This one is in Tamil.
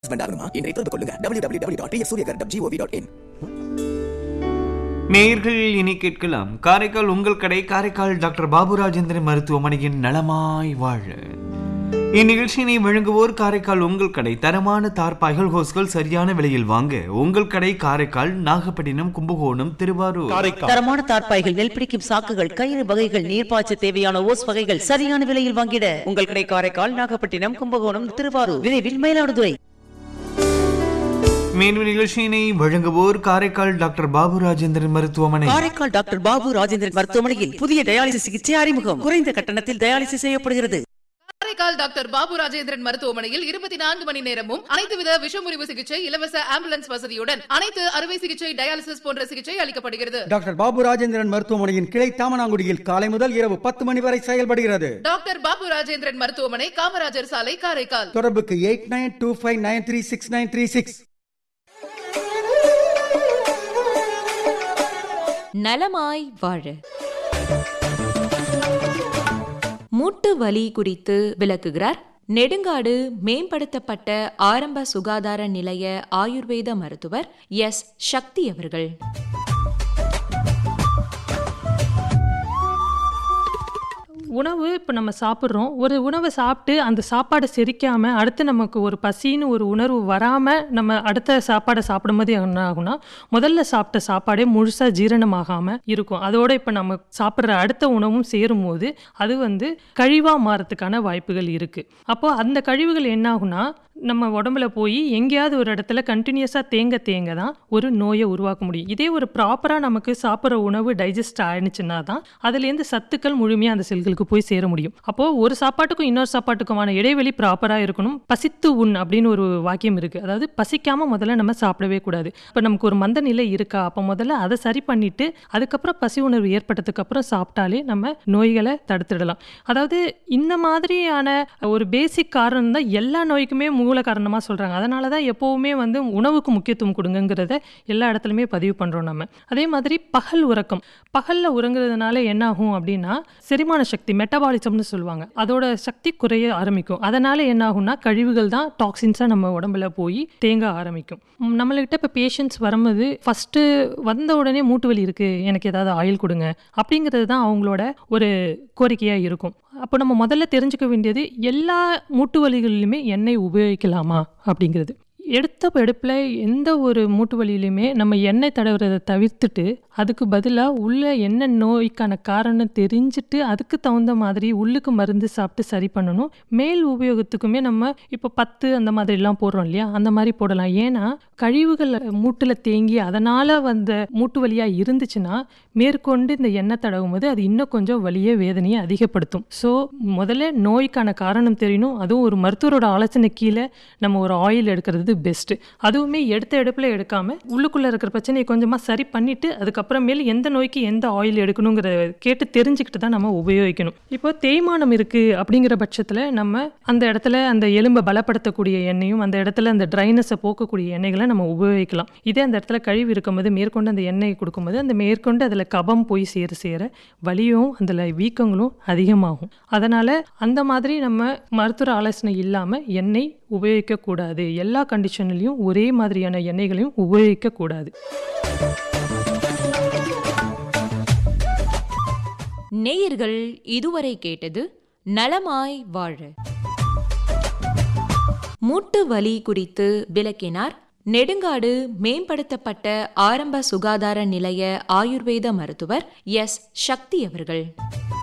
ஹஸ்பண்ட் ஆகணுமா இன்றைய தொடர்பு கொள்ளுங்க www.pfsuryagar.gov.in நேயர்கள் இனி கேட்கலாம் காரைக்கால் உங்கள் கடை காரைக்கால் டாக்டர் பாபு ராஜேந்திரன் மருத்துவமனையின் நலமாய் வாழ இந்நிகழ்ச்சியினை வழங்குவோர் காரைக்கால் உங்கள் கடை தரமான தார்பாய்கள் ஹோஸ்கள் சரியான விலையில் வாங்க உங்கள் கடை காரைக்கால் நாகப்பட்டினம் கும்பகோணம் திருவாரூர் காரைக்கால் தரமான தார்ப்பாய்கள் நெல் பிடிக்கும் சாக்குகள் கயிறு வகைகள் நீர்ப்பாய்ச்ச தேவையான ஓஸ் வகைகள் சரியான விலையில் வாங்கிட உங்கள் கடை காரைக்கால் நாகப்பட்டினம் கும்பகோணம் திருவாரூர் விரைவில் மயிலாடுதுறை மேலும் நிகழ்ச்சியினை வழங்குவோர் காரைக்கால் டாக்டர் பாபு ராஜேந்திரன் மருத்துவமனை காரைக்கால் டாக்டர் பாபு ராஜேந்திரன் மருத்துவமனையில் புதிய டயாலிசிஸ் சிகிச்சை அறிமுகம் குறைந்த கட்டணத்தில் டயாலிசிஸ் செய்யப்படுகிறது காரைக்கால் டாக்டர் பாபு ராஜேந்திரன் மருத்துவமனையில் இருபத்தி நான்கு மணி நேரமும் அனைத்து வித விஷமுறிவு சிகிச்சை இலவச ஆம்புலன்ஸ் வசதியுடன் அனைத்து அறுவை சிகிச்சை டயாலிசிஸ் போன்ற சிகிச்சை அளிக்கப்படுகிறது டாக்டர் பாபு ராஜேந்திரன் மருத்துவமனையின் கிளை தாமனாங்குடியில் காலை முதல் இரவு பத்து மணி வரை செயல்படுகிறது டாக்டர் பாபு ராஜேந்திரன் மருத்துவமனை காமராஜர் சாலை காரைக்கால் தொடர்புக்கு eight nine two five nine three six nine three six நலமாய் வாழ மூட்டு வலி குறித்து விளக்குகிறார் நெடுங்காடு மேம்படுத்தப்பட்ட ஆரம்ப சுகாதார நிலைய ஆயுர்வேத மருத்துவர் எஸ் சக்தி அவர்கள் உணவு இப்போ நம்ம சாப்பிட்றோம் ஒரு உணவை சாப்பிட்டு அந்த சாப்பாடை செரிக்காமல் அடுத்து நமக்கு ஒரு பசின்னு ஒரு உணர்வு வராமல் நம்ம அடுத்த சாப்பாடை சாப்பிடும்போது என்ன ஆகும்னா முதல்ல சாப்பிட்ட சாப்பாடே முழுசாக ஜீரணமாகாமல் இருக்கும் அதோட இப்போ நம்ம சாப்பிட்ற அடுத்த உணவும் சேரும்போது அது வந்து கழிவாக மாறத்துக்கான வாய்ப்புகள் இருக்குது அப்போது அந்த கழிவுகள் என்ன ஆகும்னா நம்ம உடம்புல போய் எங்கேயாவது ஒரு இடத்துல கண்டினியூஸாக தேங்க தேங்க தான் ஒரு நோயை உருவாக்க முடியும் இதே ஒரு ப்ராப்பராக நமக்கு சாப்பிட்ற உணவு டைஜஸ்ட் ஆயிடுச்சுன்னா தான் அதுலேருந்து சத்துக்கள் முழுமையாக அந்த செல்களுக்கு போய் சேர முடியும் அப்போது ஒரு சாப்பாட்டுக்கும் இன்னொரு சாப்பாட்டுக்குமான இடைவெளி ப்ராப்பராக இருக்கணும் பசித்து உண் அப்படின்னு ஒரு வாக்கியம் இருக்குது அதாவது பசிக்காமல் முதல்ல நம்ம சாப்பிடவே கூடாது இப்போ நமக்கு ஒரு மந்த நிலை இருக்கா அப்போ முதல்ல அதை சரி பண்ணிட்டு அதுக்கப்புறம் பசி உணர்வு ஏற்பட்டதுக்கு அப்புறம் சாப்பிட்டாலே நம்ம நோய்களை தடுத்துடலாம் அதாவது இந்த மாதிரியான ஒரு பேசிக் காரணம் தான் எல்லா நோய்க்குமே மூல காரணமாக சொல்கிறாங்க அதனால தான் எப்போவுமே வந்து உணவுக்கு முக்கியத்துவம் கொடுங்கங்கிறத எல்லா இடத்துலையுமே பதிவு பண்ணுறோம் நம்ம அதே மாதிரி பகல் உறக்கம் பகலில் உறங்குறதுனால என்ன ஆகும் அப்படின்னா செரிமான சக்தி மெட்டபாலிசம்னு சொல்லுவாங்க அதோட சக்தி குறைய ஆரம்பிக்கும் அதனால என்ன ஆகும்னா கழிவுகள் தான் டாக்ஸின்ஸாக நம்ம உடம்புல போய் தேங்க ஆரம்பிக்கும் ம், நம்மள்கிட்ட இப்போ பேஷண்ட்ஸ் வரும்போது ஃபஸ்ட்டு வந்த உடனே மூட்டு வலி இருக்குது எனக்கு ஏதாவது ஆயில் கொடுங்க அப்படிங்கிறது தான் அவங்களோட ஒரு கோரிக்கையாக இருக்கும் அப்போ நம்ம முதல்ல தெரிஞ்சுக்க வேண்டியது எல்லா மூட்டு வலிகளிலுமே எண்ணெய் உபயோகிக்கலாமா அப்படிங்கிறது எடுத்த எடுப்பில் எந்த ஒரு மூட்டு வலியிலையுமே நம்ம எண்ணெய் தடவுறதை தவிர்த்துட்டு அதுக்கு பதிலாக உள்ள என்ன நோய்க்கான காரணம் தெரிஞ்சுட்டு அதுக்கு தகுந்த மாதிரி உள்ளுக்கு மருந்து சாப்பிட்டு சரி பண்ணணும் மேல் உபயோகத்துக்குமே நம்ம இப்போ பத்து அந்த மாதிரிலாம் போடுறோம் இல்லையா அந்த மாதிரி போடலாம் ஏன்னா கழிவுகள் மூட்டில் தேங்கி அதனால் வந்த மூட்டு வலியாக இருந்துச்சுன்னா மேற்கொண்டு இந்த எண்ணெய் தடவும் போது அது இன்னும் கொஞ்சம் வலியை வேதனையை அதிகப்படுத்தும் ஸோ முதல்ல நோய்க்கான காரணம் தெரியணும் அதுவும் ஒரு மருத்துவரோட ஆலோசனை கீழே நம்ம ஒரு ஆயில் எடுக்கிறது பெஸ்ட்டு அதுவுமே எடுத்த எடுப்பில் எடுக்காமல் உள்ளுக்குள்ளே இருக்கிற பிரச்சனையை கொஞ்சமாக சரி பண்ணிவிட்டு அதுக்கப்புறமேல் எந்த நோய்க்கு எந்த ஆயில் எடுக்கணுங்கிற கேட்டு தெரிஞ்சுக்கிட்டு தான் நம்ம உபயோகிக்கணும் இப்போ தேய்மானம் இருக்குது அப்படிங்கிற பட்சத்தில் நம்ம அந்த இடத்துல அந்த எலும்பை பலப்படுத்தக்கூடிய எண்ணெயும் அந்த இடத்துல அந்த ட்ரைனஸை போக்கக்கூடிய எண்ணெய்களை நம்ம உபயோகிக்கலாம் இதே அந்த இடத்துல கழிவு இருக்கும்போது மேற்கொண்டு அந்த எண்ணெய் கொடுக்கும்போது அந்த மேற்கொண்டு அதில் கபம் போய் சேர சேர வலியும் அதில் வீக்கங்களும் அதிகமாகும் அதனால் அந்த மாதிரி நம்ம மருத்துவ ஆலோசனை இல்லாமல் எண்ணெய் உபயோகிக்கக்கூடாது எல்லா கண்டிஷன்லையும் ஒரே மாதிரியான எண்ணெய்களையும் உபயோகிக்கக்கூடாது நேயர்கள் இதுவரை கேட்டது நலமாய் வாழ மூட்டு வலி குறித்து விளக்கினார் நெடுங்காடு மேம்படுத்தப்பட்ட ஆரம்ப சுகாதார நிலைய ஆயுர்வேத மருத்துவர் எஸ் சக்தி அவர்கள்